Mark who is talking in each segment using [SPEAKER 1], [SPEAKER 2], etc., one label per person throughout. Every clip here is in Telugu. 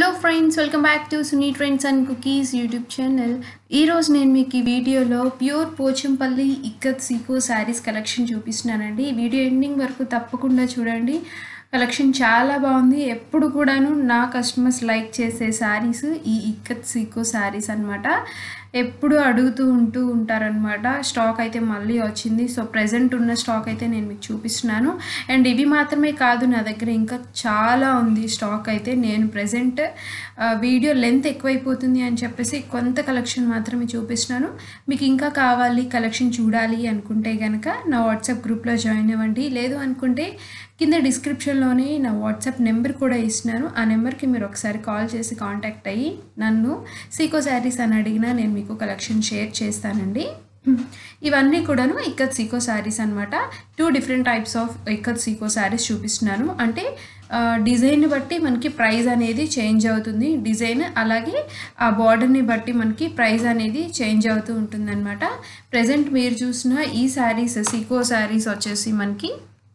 [SPEAKER 1] hello friends welcome back to Suni trends and cookies YouTube channel ఈరోజు నేను మీకు ఈ వీడియోలో ప్యూర్ పోచంపల్లి ఇక్కత్ సీకో శారీస్ కలెక్షన్ చూపిస్తున్నానండి ఈ వీడియో ఎండింగ్ వరకు తప్పకుండా చూడండి కలెక్షన్ చాలా బాగుంది ఎప్పుడు కూడాను నా కస్టమర్స్ లైక్ చేసే శారీస్ ఈ ఇక్కత్ సీకో శారీస్ అన్నమాట ఎప్పుడు అడుగుతూ ఉంటూ ఉంటారనమాట స్టాక్ అయితే మళ్ళీ వచ్చింది సో ప్రజెంట్ ఉన్న స్టాక్ అయితే నేను మీకు చూపిస్తున్నాను అండ్ ఇవి మాత్రమే కాదు నా దగ్గర ఇంకా చాలా ఉంది స్టాక్ అయితే నేను ప్రజెంట్ వీడియో లెంత్ ఎక్కువైపోతుంది అని చెప్పేసి కొంత కలెక్షన్ మాత్రమే చూపిస్తున్నాను మీకు ఇంకా కావాలి కలెక్షన్ చూడాలి అనుకుంటే కనుక నా వాట్సాప్ గ్రూప్లో జాయిన్ అవ్వండి లేదు అనుకుంటే కింద డిస్క్రిప్షన్లోనే నా వాట్సాప్ నెంబర్ కూడా ఇస్తున్నాను ఆ నెంబర్కి మీరు ఒకసారి కాల్ చేసి కాంటాక్ట్ అయ్యి నన్ను సీకో శారీస్ అని అడిగినా నేను మీకు కలెక్షన్ షేర్ చేస్తానండి ఇవన్నీ కూడాను ఇక్కత్ సీకో శారీస్ అనమాట two different types of ikat sico saris చూపిస్తున్నాను అంటే డిజైన్ బట్టి మనకి ప్రైస్ అనేది చేంజ్ అవుతుంది డిజైన్ అలాగే ఆ బార్డర్ని బట్టి మనకి ప్రైస్ అనేది చేంజ్ అవుతూ ఉంటుందన్నమాట ప్రజెంట్ మీరు చూసిన ఈ శారీస్ సీకో శారీస్ వచ్చేసి మనకి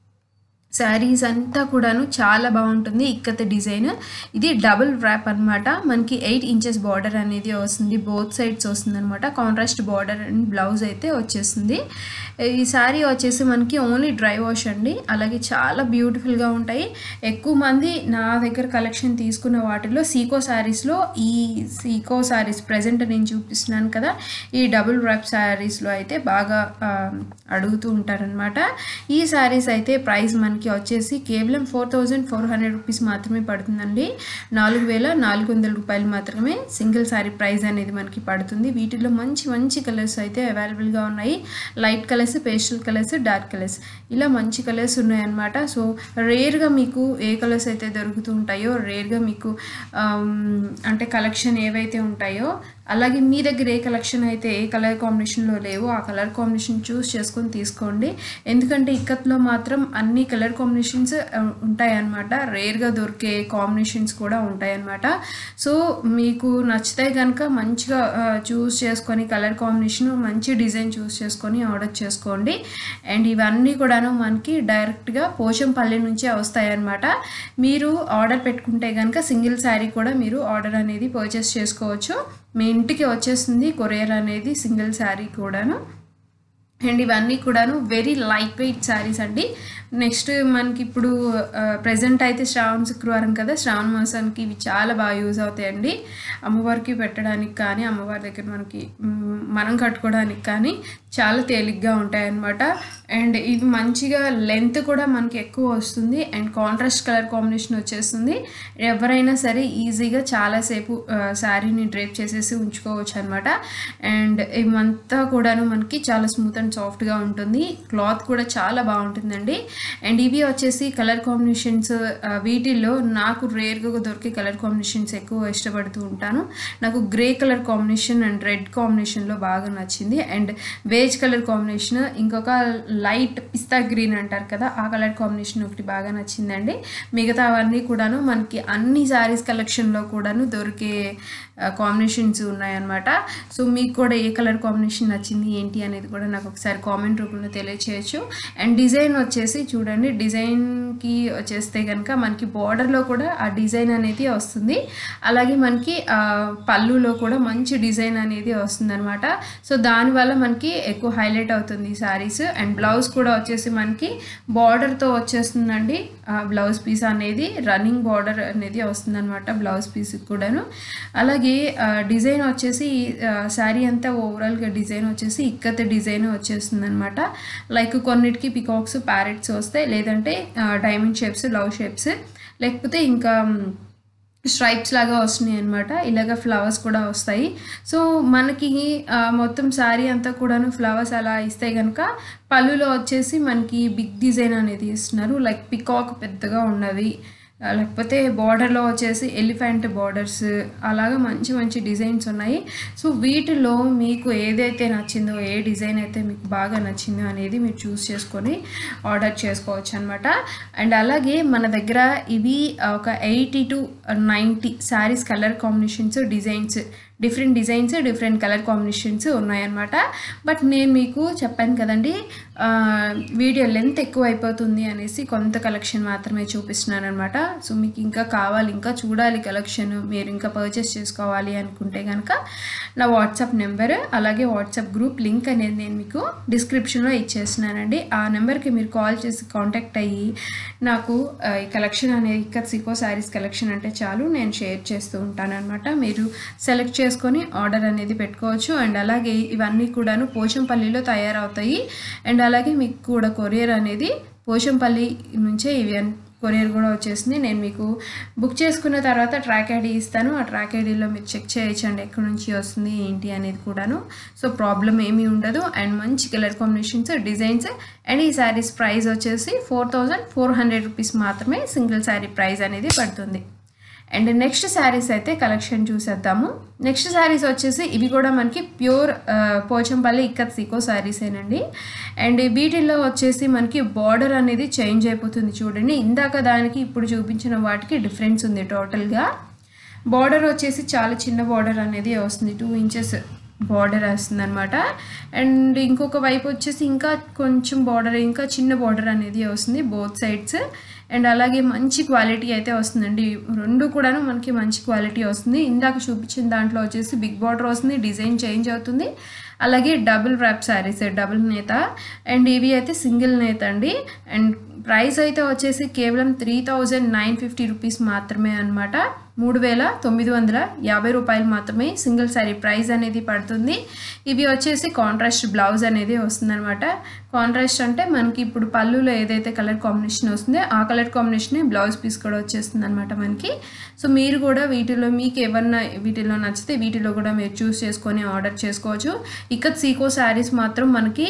[SPEAKER 1] శారీస్ అంతా కూడాను చాలా బాగుంటుంది ఇక్కత డిజైన్ ఇది డబుల్ ర్యాప్ అనమాట మనకి ఎయిట్ ఇంచెస్ బార్డర్ అనేది వస్తుంది బోత్ సైడ్స్ వస్తుంది అనమాట కాంట్రాస్ట్ బార్డర్ అండ్ బ్లౌజ్ అయితే వచ్చేస్తుంది ఈ శారీ వచ్చేసి మనకి ఓన్లీ డ్రై వాష్ అండి అలాగే చాలా బ్యూటిఫుల్గా ఉంటాయి ఎక్కువ మంది నా దగ్గర కలెక్షన్ తీసుకున్న వాటిలో సీకో శారీస్లో ఈ సీకో శారీస్ ప్రజెంట్ నేను చూపిస్తున్నాను కదా ఈ డబుల్ ర్యాప్ శారీస్లో అయితే బాగా అడుగుతూ ఉంటారనమాట ఈ శారీస్ అయితే ప్రైస్ మనకి మనకి వచ్చేసి కేవలం four thousand four hundred rupees మాత్రమే పడుతుందండి నాలుగు వేల నాలుగు వందల రూపాయలు మాత్రమే సింగిల్ శారీ ప్రైస్ అనేది మనకి పడుతుంది వీటిలో మంచి మంచి కలర్స్ అయితే అవైలబుల్గా ఉన్నాయి light colours pastel colours dark colours ఇలా మంచి కలర్స్ ఉన్నాయన్నమాట సో రేర్గా మీకు ఏ కలర్స్ అయితే దొరుకుతూ ఉంటాయో రేర్గా మీకు అంటే కలెక్షన్ ఏవైతే ఉంటాయో అలాగే మీ దగ్గర ఏ కలెక్షన్ అయితే ఏ కలర్ కాంబినేషన్లో లేవో ఆ కలర్ కాంబినేషన్ చూస్ చేసుకొని తీసుకోండి ఎందుకంటే ఇక్కత్లో మాత్రం అన్ని కలర్ కాంబినేషన్స్ ఉంటాయన్నమాట రేర్గా దొరికే కాంబినేషన్స్ కూడా ఉంటాయన్నమాట సో మీకు నచ్చితే కనుక మంచిగా చూస్ చేసుకొని కలర్ కాంబినేషన్ మంచి డిజైన్ చూస్ చేసుకొని ఆర్డర్ చేసుకోండి అండ్ ఇవన్నీ కూడాను మనకి డైరెక్ట్గా పోచంపల్లి నుంచే వస్తాయన్నమాట మీరు ఆర్డర్ పెట్టుకుంటే కనుక సింగిల్ శారీ కూడా మీరు ఆర్డర్ అనేది పర్చేస్ చేసుకోవచ్చు మీ ఇంటికి వచ్చేస్తుంది కొరియర్ అనేది సింగిల్ శారీ కూడాను అండ్ ఇవన్నీ కూడాను వెరీ లైట్ వెయిట్ శారీస్ అండి నెక్స్ట్ మనకి ఇప్పుడు ప్రజెంట్ అయితే శ్రావణ శుక్రవారం కదా శ్రావణ మాసానికి ఇవి చాలా బాగా యూజ్ అవుతాయండి అమ్మవారికి పెట్టడానికి కానీ అమ్మవారి దగ్గర మనకి మనం కట్టుకోవడానికి కానీ చాలా తేలిగ్గా ఉంటాయన్నమాట అండ్ ఇది మంచిగా లెంత్ కూడా మనకి ఎక్కువ వస్తుంది అండ్ కాంట్రాస్ట్ కలర్ కాంబినేషన్ వచ్చేస్తుంది ఎవరైనా సరే ఈజీగా చాలాసేపు శారీని డ్రేప్ చేసేసి ఉంచుకోవచ్చు అనమాట అండ్ ఇవంతా కూడాను మనకి చాలా స్మూత్ అండ్ సాఫ్ట్గా ఉంటుంది క్లాత్ కూడా చాలా బాగుంటుందండి అండ్ ఇవి వచ్చేసి కలర్ కాంబినేషన్స్ వీటిల్లో నాకు రేర్గా దొరికే కలర్ కాంబినేషన్స్ ఎక్కువ ఇష్టపడుతూ ఉంటాను నాకు grey colour combination and red కాంబినేషన్లో బాగా నచ్చింది అండ్ బేజ్ కలర్ కాంబినేషన్ ఇంకొక లైట్ పిస్తా గ్రీన్ అంటారు కదా ఆ కలర్ కాంబినేషన్ ఒకటి బాగా నచ్చిందండి మిగతా అవన్నీ కూడాను మనకి అన్ని శారీస్ కలెక్షన్లో కూడాను దొరికే కాంబినేషన్స్ ఉన్నాయన్నమాట సో మీకు కూడా ఏ కలర్ కాంబినేషన్ నచ్చింది ఏంటి అనేది కూడా నాకు ఒకసారి కామెంట్ రూపంలో తెలియచేయచ్చు అండ్ డిజైన్ వచ్చేసి చూడండి డిజైన్కి వచ్చేస్తే కనుక మనకి బార్డర్లో కూడా ఆ డిజైన్ అనేది వస్తుంది అలాగే మనకి పళ్ళులో కూడా మంచి డిజైన్ అనేది వస్తుంది అనమాట సో దానివల్ల మనకి ఎక్కువ హైలైట్ అవుతుంది ఈ శారీస్ అండ్ బ్లౌజ్ కూడా వచ్చేసి మనకి బార్డర్తో వచ్చేస్తుందండి బ్లౌజ్ పీస్ అనేది రన్నింగ్ బార్డర్ అనేది వస్తుంది అనమాట బ్లౌజ్ పీస్ కూడాను అలాగే డిజైన్ వచ్చేసి శారీ అంతా ఓవరాల్గా డిజైన్ వచ్చేసి ఇక్కత డిజైన్ వచ్చేస్తుంది అనమాట లైక్ కొన్నిటికి పికాక్స్ ప్యారెట్స్ వస్తాయి లేదంటే డైమండ్ షేప్స్ లవ్ షేప్స్ లేకపోతే ఇంకా స్ట్రైప్స్ లాగా వస్తున్నాయి అనమాట ఇలాగ ఫ్లవర్స్ కూడా వస్తాయి సో మనకి మొత్తం శారీ అంతా కూడాను ఫ్లవర్స్ అలా ఇస్తే కనుక పళ్ళులో వచ్చేసి మనకి బిగ్ డిజైన్ అనేది ఇస్తున్నారు లైక్ పికాక్ పెద్దగా ఉన్నవి లేకపోతే బార్డర్లో వచ్చేసి ఎలిఫెంట్ బార్డర్స్ అలాగా మంచి మంచి డిజైన్స్ ఉన్నాయి సో వీటిలో మీకు ఏదైతే నచ్చిందో ఏ డిజైన్ అయితే మీకు బాగా నచ్చిందో అనేది మీరు చూస్ చేసుకొని ఆర్డర్ చేసుకోవచ్చు అనమాట అండ్ అలాగే మన దగ్గర ఇవి ఒక eighty to ninety saris colour combinations designs different designs different colour combinations ఉన్నాయన్నమాట బట్ నేను మీకు చెప్పాను కదండి ఆ, వీడియో లెంత్ ఎక్కువ అయిపోతుంది అనేసి కొంత కలెక్షన్ మాత్రమే చూపిస్తున్నాను అనమాట సో మీకు ఇంకా కావాలి ఇంకా చూడాలి కలెక్షన్ మీరు ఇంకా పర్చేస్ చేసుకోవాలి అనుకుంటే కనుక నా వాట్సాప్ నెంబర్ అలాగే వాట్సాప్ గ్రూప్ లింక్ అనేది నేను మీకు డిస్క్రిప్షన్లో ఇచ్చేస్తున్నానండి ఆ నెంబర్కి మీరు కాల్ చేసి కాంటాక్ట్ అయ్యి నాకు ఆ, ఈ కలెక్షన్ అనేది ఇక్కడ సికో శారీస్ కలెక్షన్ అంటే చాలు నేను షేర్ చేస్తూ ఉంటాను అనమాట మీరు సెలెక్ట్ చేసుకొని ఆర్డర్ అనేది పెట్టుకోవచ్చు అండ్ అలాగే ఇవన్నీ కూడాను పోచంపల్లిలో తయారవుతాయి అండ్ అలాగే మీకు కూడా కొరియర్ అనేది పోచంపల్లి నుంచే ఇవి అన్- కొరియర్ కూడా వచ్చేసింది నేను మీకు బుక్ చేసుకున్న తర్వాత ట్రాక్ ఐడి ఇస్తాను ఆ ట్రాక్ ఐడిలో మీరు చెక్ చేయొచ్చండి ఎక్కడి నుంచి వస్తుంది ఏంటి అనేది కూడాను సో ప్రాబ్లం ఏమీ ఉండదు అండ్ మంచి కలర్ కాంబినేషన్స్ డిజైన్స్ అండ్ ఈ శారీస్ ప్రైస్ వచ్చేసి four thousand four hundred rupees మాత్రమే సింగిల్ శారీ ప్రైస్ అనేది పడుతుంది అండ్ నెక్స్ట్ శారీస్ అయితే కలెక్షన్ చూసేద్దాము నెక్స్ట్ శారీస్ వచ్చేసి ఇవి కూడా మనకి ప్యూర్ పోచంపల్లి ఇక్కత్ సికో శారీసేనండి అండ్ వీటిల్లో వచ్చేసి మనకి బార్డర్ అనేది చేంజ్ అయిపోతుంది చూడండి ఇందాక దానికి ఇప్పుడు చూపించిన వాటికి డిఫరెన్స్ ఉంది టోటల్గా బార్డర్ వచ్చేసి చాలా చిన్న బార్డర్ అనేది వస్తుంది టూ ఇంచెస్ బార్డర్ వస్తుంది అనమాట అండ్ ఇంకొక వైపు వచ్చేసి ఇంకా కొంచెం బార్డర్ ఇంకా చిన్న బార్డర్ అనేది వస్తుంది బోత్ సైడ్స్ అండ్ అలాగే మంచి క్వాలిటీ అయితే వస్తుందండి రెండు కూడాను మనకి మంచి క్వాలిటీ వస్తుంది ఇందాక చూపించిన దాంట్లో వచ్చేసి బిగ్ బార్డర్ వస్తుంది డిజైన్ చేంజ్ అవుతుంది అలాగే డబుల్ ర్యాప్ శారీస్ డబుల్ నేత అండ్ ఇవి అయితే సింగిల్ నేత అండి అండ్ ప్రైస్ అయితే వచ్చేసి కేవలం three thousand nine fifty rupees మాత్రమే అనమాట మూడు వేల తొమ్మిది వందల యాభై రూపాయలు మాత్రమే సింగిల్ శారీ ప్రైస్ అనేది పడుతుంది ఇవి వచ్చేసి కాంట్రాస్ట్ బ్లౌజ్ అనేది వస్తుందన్నమాట కాంట్రాస్ట్ అంటే మనకి ఇప్పుడు పళ్ళులో ఏదైతే కలర్ కాంబినేషన్ వస్తుందో ఆ కలర్ కాంబినేషన్ బ్లౌజ్ పీస్ కూడా వచ్చేస్తుంది అనమాట మనకి సో మీరు కూడా వీటిలో మీకు ఏమన్నా వీటిలో నచ్చితే వీటిలో కూడా మీరు చూస్ చేసుకొని ఆర్డర్ చేసుకోవచ్చు ఇక సీకో శారీస్ మాత్రం మనకి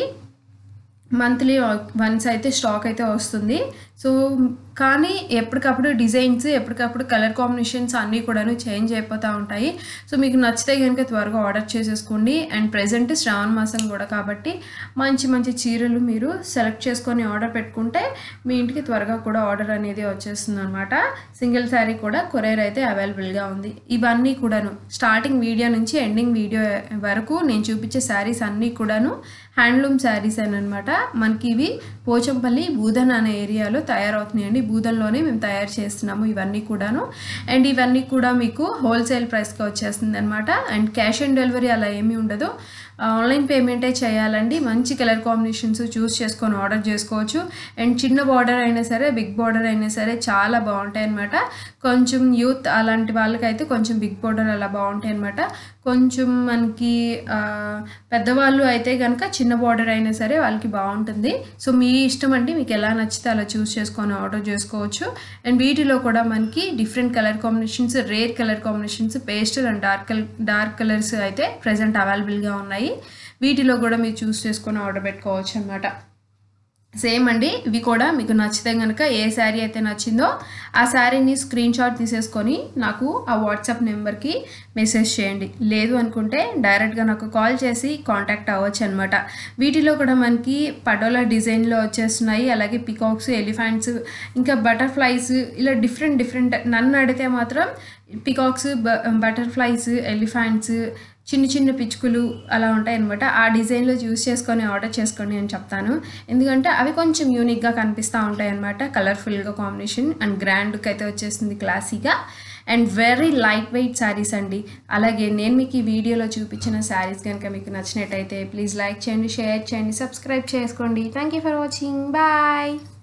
[SPEAKER 1] మంత్లీ వన్స్ అయితే స్టాక్ అయితే వస్తుంది సో కానీ ఎప్పటికప్పుడు డిజైన్స్ ఎప్పటికప్పుడు కలర్ కాంబినేషన్స్ అన్నీ కూడాను చేంజ్ అయిపోతూ ఉంటాయి సో మీకు నచ్చితే కనుక త్వరగా ఆర్డర్ చేసేసుకోండి అండ్ ప్రజెంట్ శ్రావణ మాసం కూడా కాబట్టి మంచి మంచి చీరలు మీరు సెలెక్ట్ చేసుకొని ఆర్డర్ పెట్టుకుంటే మీ ఇంటికి త్వరగా కూడా ఆర్డర్ అనేది వచ్చేస్తుంది అనమాట సింగిల్ శారీ కూడా కొరియర్ అయితే అవైలబుల్గా ఉంది ఇవన్నీ కూడాను స్టార్టింగ్ వీడియో నుంచి ఎండింగ్ వీడియో వరకు నేను చూపించే శారీస్ అన్నీ కూడాను హ్యాండ్లూమ్ శారీస్ అని అనమాట మనకి ఇవి పోచంపల్లి బూదన్ అనే ఏరియాలో తయారవుతున్నాయండి బూదన్లోనే మేము తయారు చేస్తున్నాము ఇవన్నీ కూడాను అండ్ ఇవన్నీ కూడా మీకు హోల్సేల్ ప్రైస్కి వచ్చేస్తుంది అనమాట అండ్ క్యాష్ ఆన్ డెలివరీ అలా ఏమీ ఉండదు ఆన్లైన్ పేమెంటే చేయాలండి మంచి కలర్ కాంబినేషన్స్ చూస్ చేసుకొని ఆర్డర్ చేసుకోవచ్చు అండ్ చిన్న బార్డర్ అయినా సరే బిగ్ బార్డర్ అయినా సరే చాలా బాగుంటాయి అనమాట కొంచెం యూత్ అలాంటి వాళ్ళకైతే కొంచెం బిగ్ బార్డర్ అలా బాగుంటాయి అనమాట కొంచెం మనకి ఆ, పెద్దవాళ్ళు అయితే కనుక చిన్న బార్డర్ అయినా సరే వాళ్ళకి బాగుంటుంది సో మీ ఇష్టం అండి మీకు ఎలా నచ్చితే అలా చూస్ చేసుకొని ఆర్డర్ చేసుకోవచ్చు అండ్ వీటిలో కూడా మనకి different colour combinations rare colour combinations pastel and dark colour dark colours అయితే ప్రజెంట్ అవైలబుల్గా ఉన్నాయి వీటిలో కూడా మీరు చూస్ చేసుకొని ఆర్డర్ పెట్టుకోవచ్చు అనమాట సేమ్ అండి ఇవి కూడా మీకు నచ్చితే కనుక ఏ శారీ అయితే నచ్చిందో ఆ శారీని స్క్రీన్ షాట్ తీసేసుకొని నాకు ఆ వాట్సాప్ నెంబర్కి మెసేజ్ చేయండి లేదు అనుకుంటే డైరెక్ట్గా నాకు కాల్ చేసి కాంటాక్ట్ అవ్వచ్చు అనమాట వీటిలో కూడా మనకి పడోలా డిజైన్లో వచ్చేస్తున్నాయి అలాగే పికాక్స్ ఎలిఫెంట్స్ ఇంకా బటర్ఫ్లైస్ ఇలా డిఫరెంట్ డిఫరెంట్ నన్ను అడిగితే మాత్రం పికాక్స్ బటర్ఫ్లైస్ ఎలిఫెంట్స్ చిన్న చిన్న పిచ్చుకలు అలా ఉంటాయి అనమాట ఆ డిజైన్లో చూస్ చేసుకొని ఆర్డర్ చేసుకోండి అని చెప్తాను ఎందుకంటే అవి కొంచెం యూనిక్గా కనిపిస్తూ ఉంటాయి అనమాట కలర్ఫుల్గా కాంబినేషన్ అండ్ గ్రాండ్కి అయితే వచ్చేస్తుంది క్లాసీగా and very light weight saris అండి అలాగే నేను మీకు ఈ వీడియోలో చూపించిన శారీస్ కనుక మీకు నచ్చినట్టయితే ప్లీజ్ లైక్ చేయండి షేర్ చేయండి సబ్స్క్రైబ్ చేసుకోండి thank you for watching bye